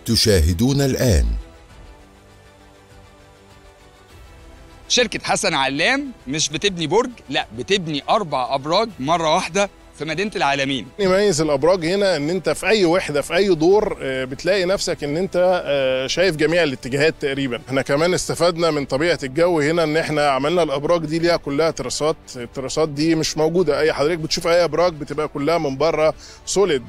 تشاهدون الآن شركة حسن علام مش بتبني برج لا بتبني أربع أبراج مرة واحدة في مدينة العالمين يميز الابراج هنا ان انت في اي وحده في اي دور آه، بتلاقي نفسك ان انت آه، شايف جميع الاتجاهات تقريبا احنا كمان استفدنا من طبيعه الجو هنا ان احنا عملنا الابراج دي ليها كلها تراسات التراسات دي مش موجوده اي حضرتك بتشوف اي ابراج بتبقى كلها من بره سوليد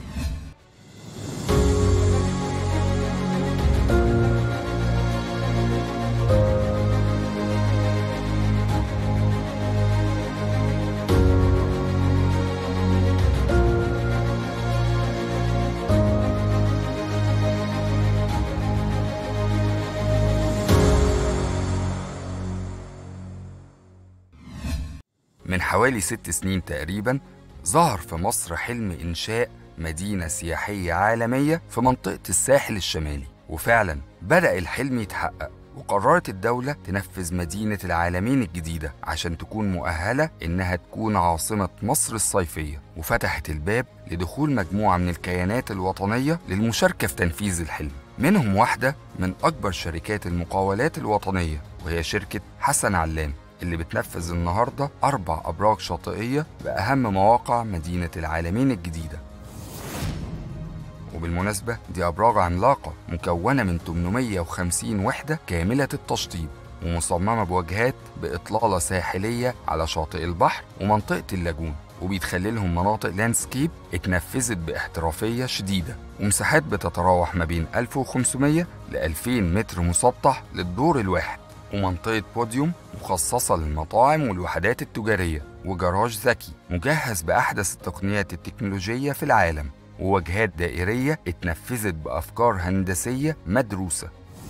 من حوالي ست سنين تقريبا ظهر في مصر حلم إنشاء مدينة سياحية عالمية في منطقة الساحل الشمالي وفعلا بدأ الحلم يتحقق وقررت الدولة تنفذ مدينة العالمين الجديدة عشان تكون مؤهلة إنها تكون عاصمة مصر الصيفية وفتحت الباب لدخول مجموعة من الكيانات الوطنية للمشاركة في تنفيذ الحلم منهم واحدة من أكبر شركات المقاولات الوطنية وهي شركة حسن علام اللي بتنفذ النهاردة أربع أبراج شاطئية بأهم مواقع مدينة العالمين الجديدة وبالمناسبة دي أبراج عملاقة مكونة من 850 وحدة كاملة التشطيب ومصممة بواجهات بإطلالة ساحلية على شاطئ البحر ومنطقة اللاجون وبيتخللهم مناطق لاندسكيب اتنفذت باحترافية شديدة ومساحات بتتراوح ما بين 1500 ل 2000 متر مسطح للدور الواحد ومنطقة بوديوم مخصصة للمطاعم والوحدات التجارية وجراج ذكي مجهز بأحدث التقنيات التكنولوجية في العالم وواجهات دائرية اتنفذت بأفكار هندسية مدروسة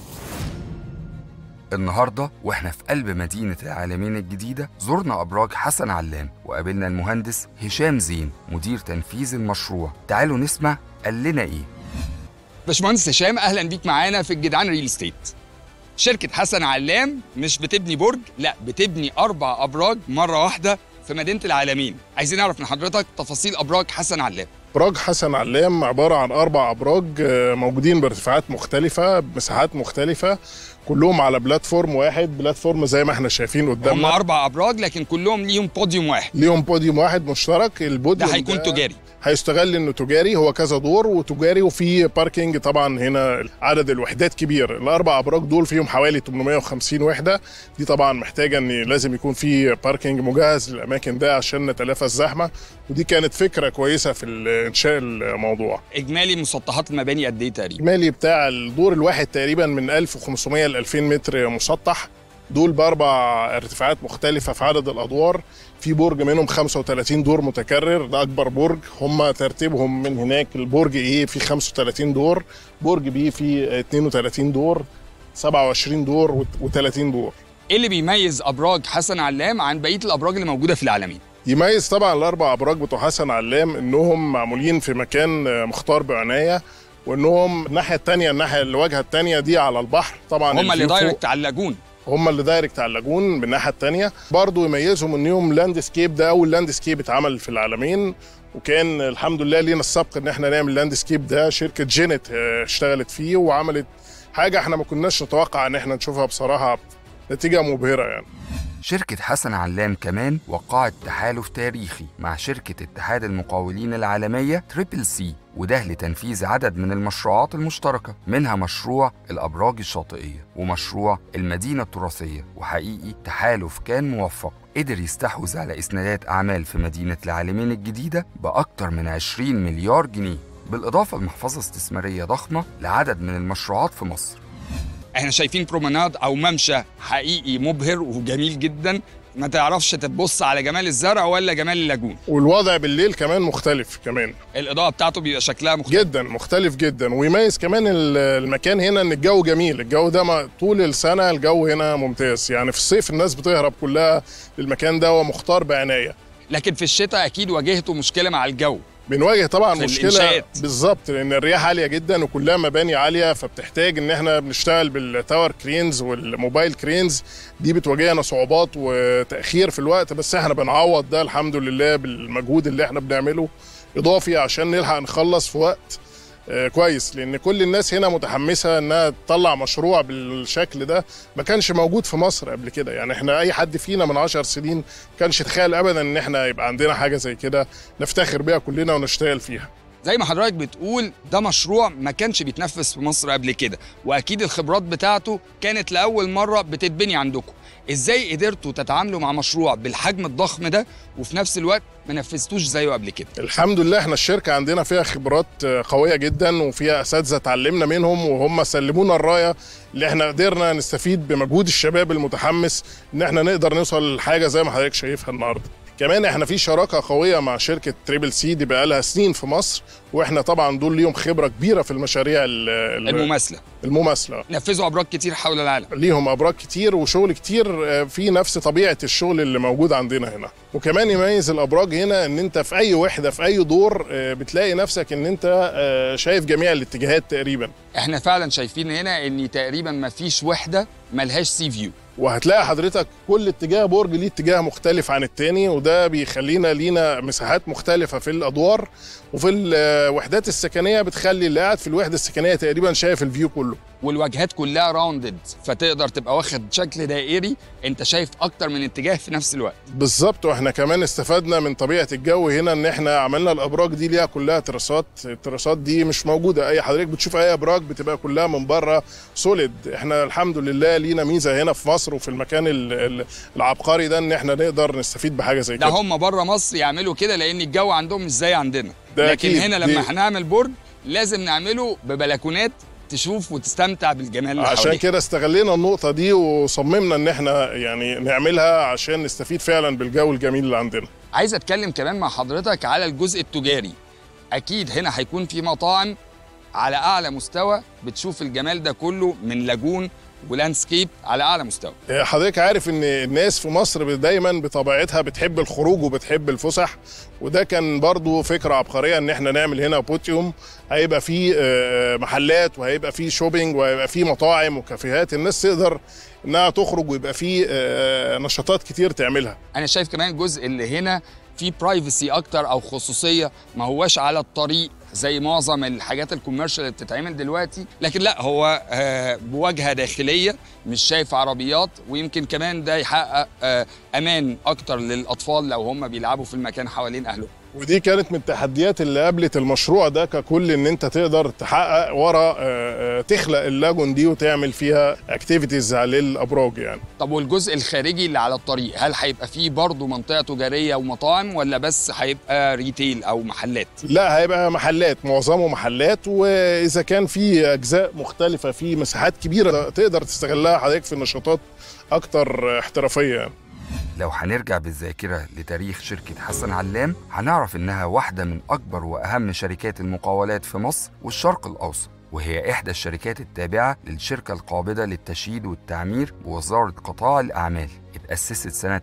النهاردة واحنا في قلب مدينة العالمين الجديدة زرنا أبراج حسن علام وقابلنا المهندس هشام زين مدير تنفيذ المشروع تعالوا نسمع قال لنا إيه باشمهندس هشام أهلا بيك معانا في الجدعان ريل استيت شركة حسن علام مش بتبني برج لا بتبني أربع أبراج مرة واحدة في مدينة العالمين عايزين نعرف من حضرتك تفاصيل أبراج حسن علام ابراج حسن علام عباره عن اربع ابراج آه، موجودين بارتفاعات مختلفه بمساحات مختلفه كلهم على بلاتفورم واحد بلاتفورم زي ما احنا شايفين هم قدامنا أربع أبراج لكن كلهم ليهم بوديوم واحد ليهم بوديوم واحد مشترك ده البوديوم هيكون تجاري هيستغل انه تجاري هو كذا دور وتجاري وفي باركينج طبعا هنا عدد الوحدات كبير الاربع ابراج دول فيهم حوالي 850 وحده دي طبعا محتاجه ان لازم يكون في باركينج مجهز للاماكن ده عشان نتلافى الزحمه ودي كانت فكره كويسه في انشاء الموضوع إجمالي مسطحات المباني قد إيه تقريبا الاجمالي بتاع الدور الواحد تقريبا من 1500 ل 2000 متر مسطح دول باربع ارتفاعات مختلفه في عدد الادوار في برج منهم 35 دور متكرر ده اكبر برج هم ترتيبهم من هناك البرج ايه في 35 دور برج بي في 32 دور 27 دور و30 دور إيه اللي بيميز أبراج حسن علام عن بقية الأبراج اللي موجودة في العالمين يميز طبعا الاربع ابراج بتوع حسن علام انهم معمولين في مكان مختار بعنايه وانهم الناحيه الثانيه الناحيه الواجهه الثانيه دي على البحر طبعا هم اللي الفيو فوق. دايركت على اللاجون هم اللي دايركت على اللاجون من الناحيه الثانيه برضه يميزهم انهم لاند سكيب ده اول لاند سكيب اتعمل في العالمين وكان الحمد لله لينا السبق ان احنا نعمل لاند سكيب ده شركه جينت آه، اشتغلت فيه وعملت حاجه احنا ما كناش نتوقع ان احنا نشوفها بصراحه نتيجه مبهره يعني شركة حسن علام كمان وقعت تحالف تاريخي مع شركة اتحاد المقاولين العالمية تريبل سي وده لتنفيذ عدد من المشروعات المشتركة منها مشروع الأبراج الشاطئية ومشروع المدينة التراثية وحقيقي تحالف كان موفق قدر يستحوذ على إسنادات أعمال في مدينة العالمين الجديدة بأكتر من 20 مليار جنيه بالإضافة لمحفظة استثمارية ضخمة لعدد من المشروعات في مصر احنا شايفين برومناد او ممشى حقيقي مبهر وجميل جدا ما تعرفش تبص على جمال الزرع ولا جمال اللاجون والوضع بالليل كمان مختلف كمان الاضاءه بتاعته بيبقى شكلها مختلف جدا مختلف جدا ويميز كمان ال- المكان هنا ان الجو جميل الجو ده ما- طول السنه الجو هنا ممتاز يعني في الصيف الناس بتهرب كلها للمكان ده ومختار بعنايه لكن في الشتاء اكيد واجهته مشكله مع الجو بنواجه طبعا في مشكله الإنشاءات. بالظبط لان الرياح عاليه جدا وكلها مباني عاليه فبتحتاج ان احنا بنشتغل بالتاور كرينز والموبايل كرينز دي بتواجهنا صعوبات وتاخير في الوقت بس احنا بنعوض ده الحمد لله بالمجهود اللي احنا بنعمله اضافي عشان نلحق نخلص في وقت آه، كويس لان كل الناس هنا متحمسه انها تطلع مشروع بالشكل ده ما كانش موجود في مصر قبل كده يعني احنا اي حد فينا من عشر سنين كانش يتخيل ابدا ان احنا يبقى عندنا حاجه زي كده نفتخر بيها كلنا ونشتغل فيها زي ما حضرتك بتقول ده مشروع ما كانش بيتنفذ في مصر قبل كده واكيد الخبرات بتاعته كانت لاول مره بتتبني عندكم ازاي قدرتوا تتعاملوا مع مشروع بالحجم الضخم ده وفي نفس الوقت ما نفذتوش زيه قبل كده الحمد لله احنا الشركه عندنا فيها خبرات آه، قويه جدا وفيها اساتذه اتعلمنا منهم وهم سلمونا الرايه اللي احنا قدرنا نستفيد بمجهود الشباب المتحمس ان احنا نقدر نوصل لحاجه زي ما حضرتك شايفها النهارده كمان احنا في شراكه قويه مع شركه تريبل سي دي بقالها سنين في مصر واحنا طبعا دول ليهم خبره كبيره في المشاريع ال- ال- المماثله المماثله نفذوا ابراج كتير حول العالم ليهم ابراج كتير وشغل كتير آه، في نفس طبيعه الشغل اللي موجود عندنا هنا وكمان يميز الابراج هنا ان انت في اي وحده في اي دور آه، بتلاقي نفسك ان انت آه، شايف جميع الاتجاهات تقريبا احنا فعلا شايفين هنا ان تقريبا ما فيش وحده ملهاش سي فيو وهتلاقي حضرتك كل اتجاه برج ليه اتجاه مختلف عن التاني وده بيخلينا لينا مساحات مختلفة في الأدوار وفي الوحدات السكنية بتخلي اللي قاعد في الوحدة السكنية تقريبا شايف الفيو كله والواجهات كلها راوندد فتقدر تبقى واخد شكل دائري انت شايف اكتر من اتجاه في نفس الوقت بالظبط واحنا كمان استفدنا من طبيعه الجو هنا ان احنا عملنا الابراج دي ليها كلها تراسات التراسات دي مش موجوده اي حضرتك بتشوف اي ابراج بتبقى كلها من بره سوليد احنا الحمد لله لينا ميزه هنا في مصر وفي المكان ال- ال- العبقري ده ان احنا نقدر نستفيد بحاجه زي ده كده هم بره مصر يعملوا كده لان الجو عندهم مش زي عندنا ده لكن أكيد. هنا دي- لما هنعمل برج لازم نعمله ببلكونات تشوف وتستمتع بالجمال اللي عشان حواليك. كده استغلينا النقطه دي وصممنا ان احنا يعني نعملها عشان نستفيد فعلا بالجو الجميل اللي عندنا عايز اتكلم كمان مع حضرتك على الجزء التجاري اكيد هنا هيكون في مطاعم على اعلى مستوى بتشوف الجمال ده كله من لاجون ولاندسكيب على اعلى مستوى حضرتك عارف ان الناس في مصر دايما بطبيعتها بتحب الخروج وبتحب الفسح وده كان برضو فكره عبقريه ان احنا نعمل هنا بوتيوم هيبقى فيه آه، محلات وهيبقى فيه شوبينج وهيبقى فيه مطاعم وكافيهات الناس تقدر انها تخرج ويبقى فيه آه، نشاطات كتير تعملها انا شايف كمان الجزء اللي هنا فيه برايفسي اكتر او خصوصيه ما هواش على الطريق زي معظم الحاجات الكوميرشال اللي بتتعمل دلوقتي لكن لا هو آه، بواجهه داخليه مش شايف عربيات ويمكن كمان ده يحقق آه، امان اكتر للاطفال لو هم بيلعبوا في المكان حوالين اهلهم ودي كانت من التحديات اللي قابلت المشروع ده ككل ان انت تقدر تحقق ورا آه، آه، تخلق اللاجون دي وتعمل فيها اكتيفيتيز للابراج يعني طب والجزء الخارجي اللي على الطريق هل هيبقى فيه برضه منطقه تجاريه ومطاعم ولا بس هيبقى ريتيل او محلات لا هيبقى محلات معظمه محلات واذا كان في اجزاء مختلفه في مساحات كبيره تقدر تستغلها حضرتك في نشاطات اكتر احترافيه يعني. لو هنرجع بالذاكرة لتاريخ شركة حسن علام هنعرف إنها واحدة من أكبر وأهم شركات المقاولات في مصر والشرق الأوسط وهي إحدى الشركات التابعة للشركة القابضة للتشييد والتعمير بوزارة قطاع الأعمال اتأسست سنة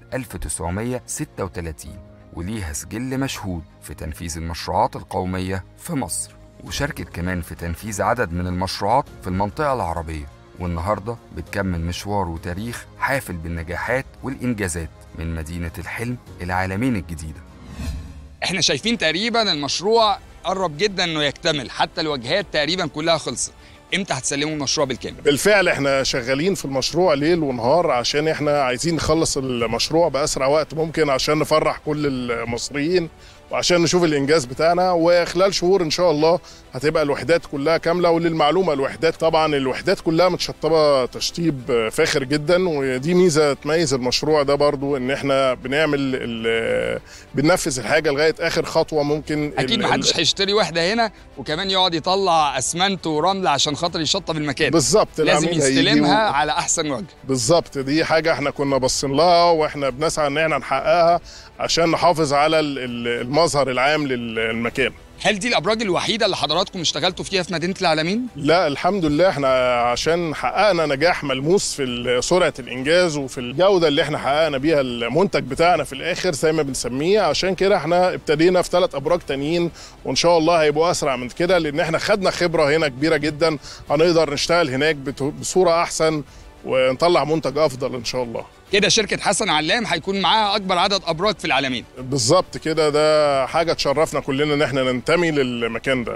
1936 وليها سجل مشهود في تنفيذ المشروعات القومية في مصر وشاركت كمان في تنفيذ عدد من المشروعات في المنطقة العربية والنهاردة بتكمل مشوار وتاريخ حافل بالنجاحات والإنجازات من مدينة الحلم العالمين الجديدة احنا شايفين تقريبا المشروع قرب جدا انه يكتمل حتى الواجهات تقريبا كلها خلصت امتى هتسلموا المشروع بالكامل بالفعل احنا شغالين في المشروع ليل ونهار عشان احنا عايزين نخلص المشروع باسرع وقت ممكن عشان نفرح كل المصريين وعشان نشوف الانجاز بتاعنا وخلال شهور ان شاء الله هتبقى الوحدات كلها كامله وللمعلومه الوحدات طبعا الوحدات كلها متشطبه تشطيب فاخر جدا ودي ميزه تميز المشروع ده برضو ان احنا بنعمل ال- بننفذ الحاجه لغايه اخر خطوه ممكن اكيد ال- ما حدش هيشتري واحده هنا وكمان يقعد يطلع اسمنت ورمل عشان خاطر يشطب المكان بالظبط لازم العميل هيجي يستلمها و- على احسن وجه بالظبط دي حاجة احنا كنا باصين لها واحنا بنسعى ان احنا نحققها عشان نحافظ على ال- ال- المظهر العام للمكان هل دي الابراج الوحيده اللي حضراتكم اشتغلتوا فيها في مدينه العالمين لا الحمد لله احنا عشان حققنا نجاح ملموس في ال- سرعة الانجاز وفي الجودة اللي احنا حققنا بيها المنتج بتاعنا في الاخر زي ما بنسميه عشان كده احنا ابتدينا في ثلاث ابراج تانيين وان شاء الله هيبقوا اسرع من كده لان احنا خدنا خبرة هنا كبيرة جدا هنقدر نشتغل هناك بت- بصورة احسن ونطلع منتج افضل ان شاء الله كده شركه حسن علام هيكون معاها اكبر عدد ابراج في العالمين بالظبط كده ده حاجه تشرفنا كلنا ان احنا ننتمي للمكان ده يعني.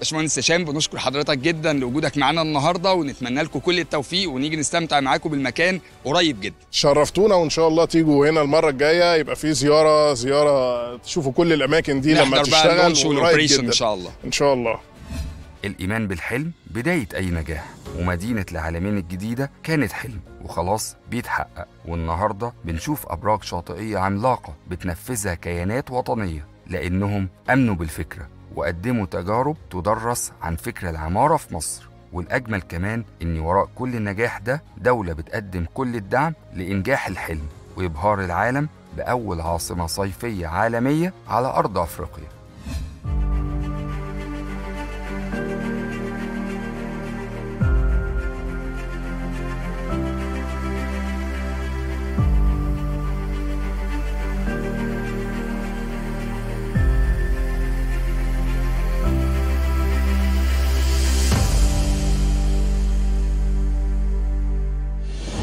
باشمهندس هشام بنشكر حضرتك جدا لوجودك معانا النهارده ونتمنى لكم كل التوفيق ونيجي نستمتع معاكم بالمكان قريب جدا شرفتونا وان شاء الله تيجوا هنا المره الجايه يبقى في زياره زياره تشوفوا كل الاماكن دي لما نحضر بقى تشتغل اللونش وقريب والاوبريشن جدا ان شاء الله ان شاء الله الإيمان بالحلم بداية أي نجاح ومدينة العالمين الجديدة كانت حلم وخلاص بيتحقق والنهاردة بنشوف أبراج شاطئية عملاقة بتنفذها كيانات وطنية لأنهم أمنوا بالفكرة وقدموا تجارب تدرس عن فكر العمارة في مصر والأجمل كمان إن وراء كل النجاح ده دولة بتقدم كل الدعم لإنجاح الحلم وإبهار العالم بأول عاصمة صيفية عالمية على أرض أفريقيا